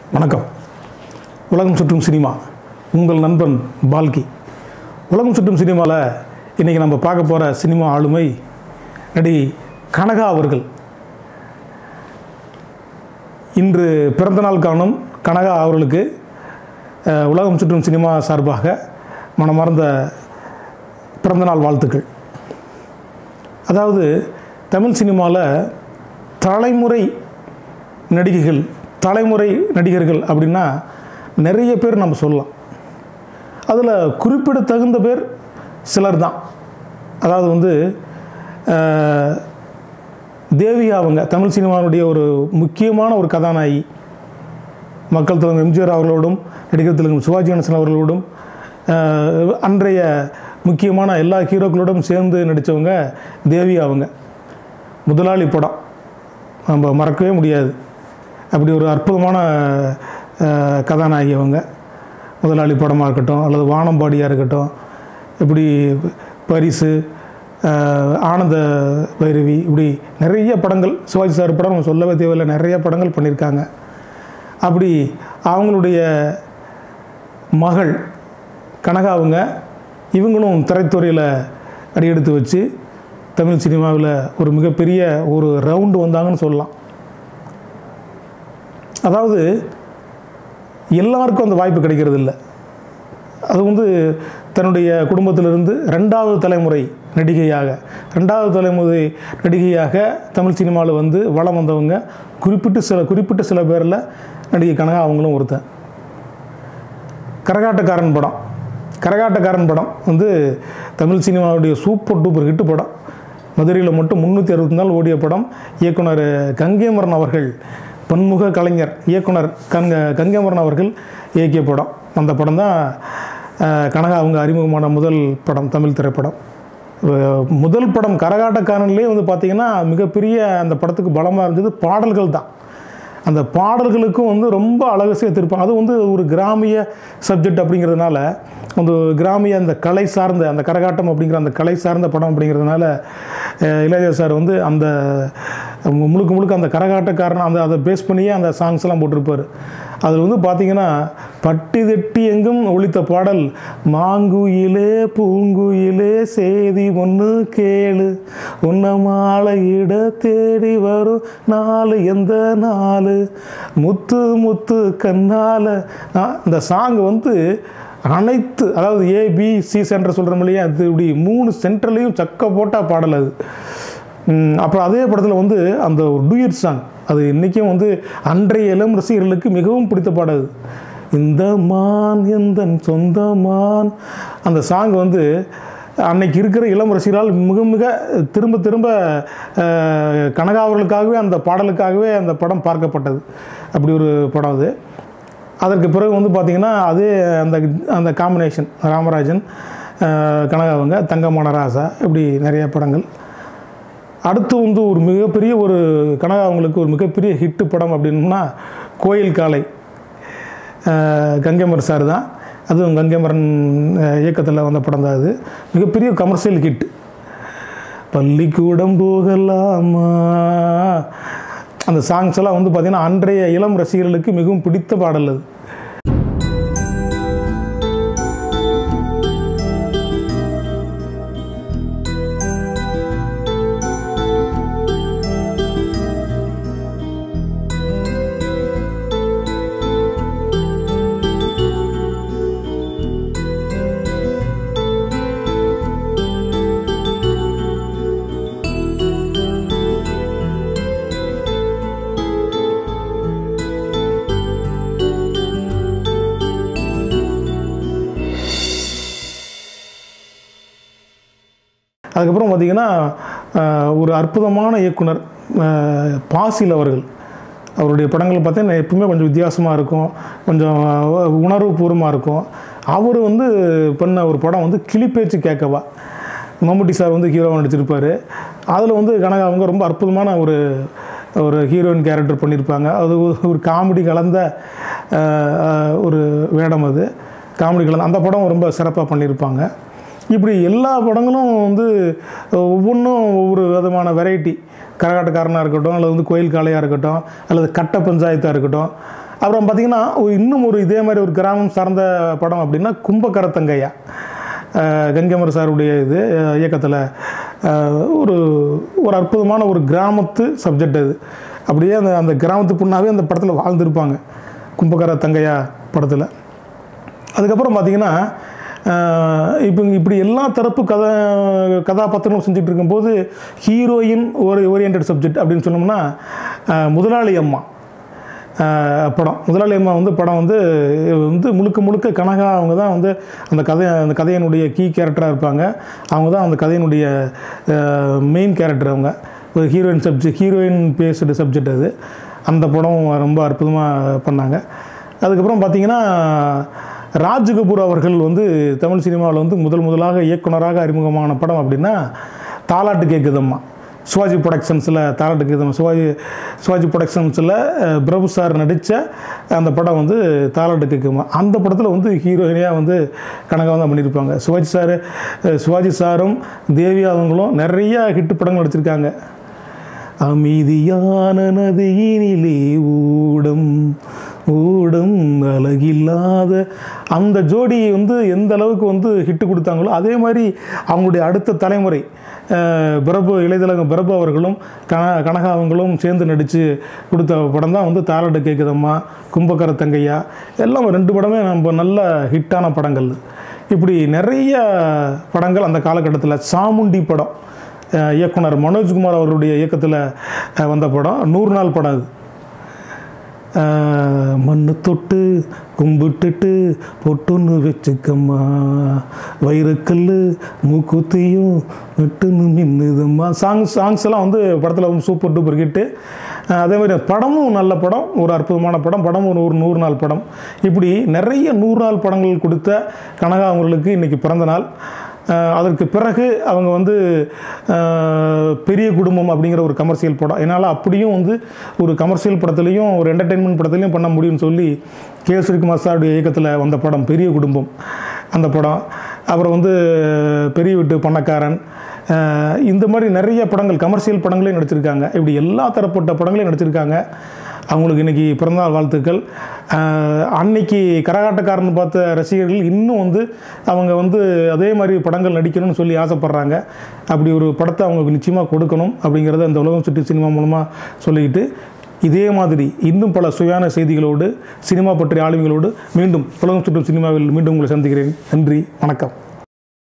வணக்கம் உலகம் சுற்றும் சினிமா உங்கள் நண்பன் பால்கி உலகம் சுற்றும் சினிமாவில் இன்றைக்கி நம்ம பார்க்க போகிற சினிமா ஆளுமை நடிகை கனகா அவர்கள் இன்று பிறந்தநாள் காணும் கனகா அவர்களுக்கு அஹ், உலகம் சுற்றும் சினிமா சார்பாக மனமார்ந்த பிறந்தநாள் வாழ்த்துக்கள் அதாவது தமிழ் சினிமாவில் தலைமுறை நடிகைகள் தலைமுறை நடிகர்கள் அப்படின்னா நிறைய பேர் நம்ம சொல்லலாம் அதில் குறிப்பிடத்தகுந்த பேர் சிலர் தான் அதாவது வந்து அஹ், தேவி அவங்க தமிழ் சினிமாவுடைய ஒரு முக்கியமான ஒரு கதாநாயகி மக்கள் தலைவர் எம்ஜிஆர் அவர்களோடும் நடிகர் திலகம் சிவாஜி கணேசன் அவர்களோடும் அஹ், அன்றைய முக்கியமான எல்லா ஹீரோக்களோடும் சேர்ந்து நடித்தவங்க தேவி அவங்க முதலாளி படம் நம்ம மறக்கவே முடியாது அப்படி ஒரு அற்புதமான அஹ், கதாநாயகி அவங்க முதலாளி படமாக இருக்கட்டும் அல்லது வானம்பாடியாக இருக்கட்டும் இப்படி பரிசு அஹ், ஆனந்த பைரவி இப்படி நிறைய படங்கள் சிவாஜி சார் படம் நம்ம சொல்லவே தேவையில்லை நிறைய படங்கள் பண்ணியிருக்காங்க அப்படி அவங்களுடைய மகள் கனகா அவங்க இவங்களும் திரைத்துறையில் அடியெடுத்து வச்சு தமிழ் சினிமாவில் ஒரு மிகப்பெரிய ஒரு ரவுண்டு வந்தாங்கன்னு சொல்லலாம் அதாவது எல்லாருக்கும் அந்த வாய்ப்பு கிடைக்கிறது இல்லை அது வந்து தன்னுடைய குடும்பத்திலிருந்து ரெண்டாவது தலைமுறை நடிகையாக ரெண்டாவது தலைமுறை நடிகையாக தமிழ் சினிமாவில் வந்து வளம் வந்தவங்க குறிப்பிட்டு சில குறிப்பிட்ட சில பேரில் நடிகை கனகா அவங்களும் ஒருத்தன் கரகாட்டக்காரன் படம் கரகாட்டக்காரன் படம் வந்து தமிழ் சினிமாவுடைய சூப்பர் டூப்பர் ஹிட் படம் மதுரையில் மட்டும் முந்நூற்றி அறுபத்தி நாள் ஓடிய படம் இயக்குனர் கங்கைமரன் அவர்கள் பன்முக கலைஞர் இயக்குனர் கங்க கங்கைமரன் அவர்கள் இயக்கிய படம் அந்த படம் தான் அஹ், கனகா அவங்க அறிமுகமான முதல் படம் தமிழ் திரைப்படம் அஹ், முதல் படம் கரகாட்டக்காரன்லேயே வந்து பார்த்திங்கன்னா மிகப்பெரிய அந்த படத்துக்கு பலமாக இருந்தது பாடல்கள் தான் அந்த பாடல்களுக்கும் வந்து ரொம்ப அழகு சேர்த்துருப்பாங்க அது வந்து ஒரு கிராமிய சப்ஜெக்ட் அப்படிங்கிறதுனால அந்த கிராமிய அந்த கலை சார்ந்த அந்த கரகாட்டம் அப்படிங்கிற அந்த கலை சார்ந்த படம் அப்படிங்கிறதுனால அஹ், இளையராஜா சார் வந்து அந்த மு- முழுக்க முழுக்க அந்த கரகாட்டக்காரன் அந்த அதை பேஸ் பண்ணியே அந்த சாங்ஸ் எல்லாம் போட்டிருப்பார் அதில் வந்து பார்த்தீங்கன்னா பட்டி தட்டி எங்கும் ஒழித்த பாடல் மாங்குயிலே பூங்குயிலே செய்தி ஒன்று கேளு உன்ன மாலையிட தேடி வரும் நாலு எந்த நாலு முத்து முத்து கண்ணால நான் இந்த சாங் வந்து அனைத்து அதாவது ஏ பி சி சென்டர் சொல்கிறோம் இல்லையா அது இப்படி மூணு சென்டர்லேயும் சக்க போட்டா பாடல் அது ம், அப்புறம் அதே படத்தில் வந்து அந்த ஒரு டூயட் சாங் அது இன்றைக்கும் வந்து அன்றைய இளம் ரசிகர்களுக்கு மிகவும் பிடித்த பாடல் அது. இந்த மான் எந்த சொந்த மான் அந்த சாங் வந்து அன்னைக்கு இருக்கிற இளம் ரசிகரால் மிக மிக திரும்ப திரும்ப அஹ், கனகா அவர்களுக்காகவே அந்த பாடலுக்காகவே அந்த படம் பார்க்கப்பட்டது அப்படி ஒரு படம் அது அதற்கு பிறகு வந்து பார்த்திங்கன்னா அதே அந்த அந்த காம்பினேஷன் ராமராஜன் அஹ், கனகா அவங்க தங்கமான ராசா இப்படி நிறைய படங்கள் அடுத்து வந்து ஒரு மிகப்பெரிய ஒரு கனகா அவங்களுக்கு ஒரு மிகப்பெரிய ஹிட்டு படம் அப்படின்னா கோயில் காலை அஹ், கங்கைமர் சார் தான் அதுவும் கங்கைமரன் இயக்கத்தில் வந்த படம் தான் அது மிகப்பெரிய கமர்ஷியல் ஹிட் பள்ளிக்கூடம் போகலாமா அந்த சாங்ஸ் எல்லாம் வந்து பார்த்திங்கன்னா அன்றைய இளம் ரசிகர்களுக்கு மிகவும் பிடித்த பாடல் அது அதுக்கப்புறம் பார்த்திங்கன்னா அஹ், ஒரு அற்புதமான இயக்குனர் அஹ், பாசில் அவர்கள் அவருடைய படங்கள் பார்த்தீங்கன்னா எப்பவுமே கொஞ்சம் வித்தியாசமாக இருக்கும் கொஞ்சம் உணர்வுபூர்வமாக இருக்கும் அவர் வந்து பண்ண ஒரு படம் வந்து கிளிப்பேச்சு கேட்கவா மம்முட்டி சார் வந்து ஹீரோவாக நடிச்சிருப்பார் அதில் வந்து கனகா அவங்க ரொம்ப அற்புதமான ஒரு ஒரு ஹீரோயின் கேரக்டர் பண்ணியிருப்பாங்க அது ஒரு- ஒரு காமெடி கலந்த அஹ், அஹ், ஒரு வேடம் அது காமெடி கலந்த அந்த படம் ரொம்ப சிறப்பாக பண்ணியிருப்பாங்க இப்படி எல்லா படங்களும் வந்து ஒவ்வொன்றும் ஒவ்வொரு விதமான வெரைட்டி கரகாட்டக்காரனாக இருக்கட்டும் அல்லது வந்து கோயில் காளையாக இருக்கட்டும் அல்லது கட்ட பஞ்சாயத்தாக இருக்கட்டும் அப்புறம் பார்த்திங்கன்னா ஒரு- இன்னும் ஒரு இதே மாதிரி ஒரு கிராமம் சார்ந்த படம் அப்படின்னா கும்பகரத்தங்கையா அஹ் கங்கமர் சாருடைய இது இயக்கத்தில் ஒரு ஒரு அற்புதமான ஒரு கிராமத்து சப்ஜெக்ட் அது அப்படியே அந்த அந்த கிராமத்து பொண்ணாவே அந்த படத்தில் வாழ்ந்திருப்பாங்க கும்பகர தங்கையா படத்தில் அதுக்கப்புறம் பார்த்தீங்கன்னா இப்போ இப்படி எல்லா தரப்பு கதை கதாபாத்திரங்களும் செஞ்சுட்டு இருக்கும்போது ஹீரோயின் ஒரு ஓரியன்ட் சப்ஜெக்ட் அப்படின்னு சொன்னோம்னா அஹ், முதலாளி அம்மா அஹ், படம் முதலாளி அம்மா வந்து படம் வந்து வந்து முழுக்க முழுக்க கனகா அவங்க தான் வந்து அந்த கதை அந்த கதையினுடைய கீ கேரக்டராக இருப்பாங்க அவங்க தான் அந்த கதையினுடைய மெயின் கேரக்டர் அவங்க ஒரு heroine subject heroine based subject அது அந்த படம் ரொம்ப அற்புதமாக பண்ணாங்க அதுக்கப்புறம் பார்த்தீங்கன்னா ராஜ் கபூர் அவர்கள் வந்து தமிழ் சினிமாவில் வந்து முதல் முதலாக இயக்குனராக அறிமுகமான படம் அப்படின்னா தாலாட்டு கேட்குதம்மா சிவாஜி ப்ரொடக்ஷன்ஸில் தாலாட்டு கேட்குதம்மா சிவாஜி சிவாஜி ப்ரொடக்ஷன்ஸில் அஹ், பிரபு சார் நடித்த அந்த படம் வந்து தாலாட்டு கேட்குமா அந்த படத்தில் வந்து ஹீரோயினியாக வந்து கனகா தான் பண்ணியிருப்பாங்க சிவாஜி சார் சிவாஜி சாரும் தேவி அவங்களும் நிறைய ஹிட் படங்கள் நடிச்சிருக்காங்க அமைதியான நதியினிலே ஊடம் ஊடம் அழகில்லாத அந்த ஜோடி வந்து எந்த அளவுக்கு வந்து ஹிட்டு கொடுத்தாங்களோ அதே மாதிரி அவங்களுடைய அடுத்த தலைமுறை அஹ், பிரபு இளையதலகம் பிரபு அவர்களும் கன கனகா அவங்களும் சேர்ந்து நடித்து கொடுத்த படம் தான் வந்து தாலாட்டு கேட்குதம்மா கும்பகர தங்கையா எல்லாம் ரெண்டு படமே நம்ம நல்ல ஹிட்டான படங்கள் இப்படி நிறைய படங்கள் அந்த காலகட்டத்தில் சாமுண்டி படம் அஹ் இயக்குனர் மனோஜ்குமார் அவருடைய இயக்கத்தில் அஹ் வந்த படம் நூறு நாள் படம் அது அஹ் மண்ணு தொட்டு கும்பிட்டுட்டு பொட்டுன்னு வச்சுக்கம்மா வைரக்கல் மூக்குத்தியும் வெட்டுன்னு மின்னுதம்மா சாங்ஸ் சாங்ஸ் எல்லாம் வந்து படத்தில் வந்து சூப்பர் டூப்பர் ஹிட்டு அஹ் அதே மாதிரி படமும் நல்ல படம் ஒரு அற்புதமான படம் படம் ஒரு ஒரு நூறு நாள் படம் இப்படி நிறைய நூறு நாள் படங்கள் கொடுத்த கனகா அவர்களுக்கு இன்றைக்கி பிறந்த நாள் அஹ் அதற்கு பிறகு அவங்க வந்து அஹ், பெரிய குடும்பம் அப்படிங்கிற ஒரு கமர்ஷியல் படம் என்னால் அப்படியும் வந்து ஒரு கமர்ஷியல் படத்துலையும் ஒரு என்டர்டெயின்மெண்ட் படத்துலையும் பண்ண முடியும்னு சொல்லி கே ஸ்ரீகுமார் சாருடைய இயக்கத்தில் வந்த படம் பெரிய குடும்பம் அந்த படம் அப்புறம் வந்து பெரிய வீட்டு பணக்காரன் அஹ், இந்த மாதிரி நிறைய படங்கள் கமர்ஷியல் படங்களையும் நடிச்சிருக்காங்க இப்படி எல்லா தரப்பட்ட படங்களையும் நடிச்சிருக்காங்க அவங்களுக்கு இன்னைக்கு பிறந்தநாள் வாழ்த்துக்கள் அஹ், அன்னைக்கு கரகாட்டக்காரன் பார்த்த ரசிகர்கள் இன்னும் வந்து அவங்க வந்து அதே மாதிரி படங்கள் நடிக்கணும்னு சொல்லி ஆசைப்பட்றாங்க அப்படி ஒரு படத்தை அவங்களுக்கு நிச்சயமாக கொடுக்கணும் அப்படிங்கிறத இந்த உலகம் சுற்றி சினிமா மூலமாக சொல்லிக்கிட்டு இதே மாதிரி இன்னும் பல சுயான செய்திகளோடு சினிமா பற்றிய ஆளுமைகளோடு மீண்டும் உலகம் சுற்றும் சினிமாவில் மீண்டும் உங்களை சந்திக்கிறேன் நன்றி வணக்கம்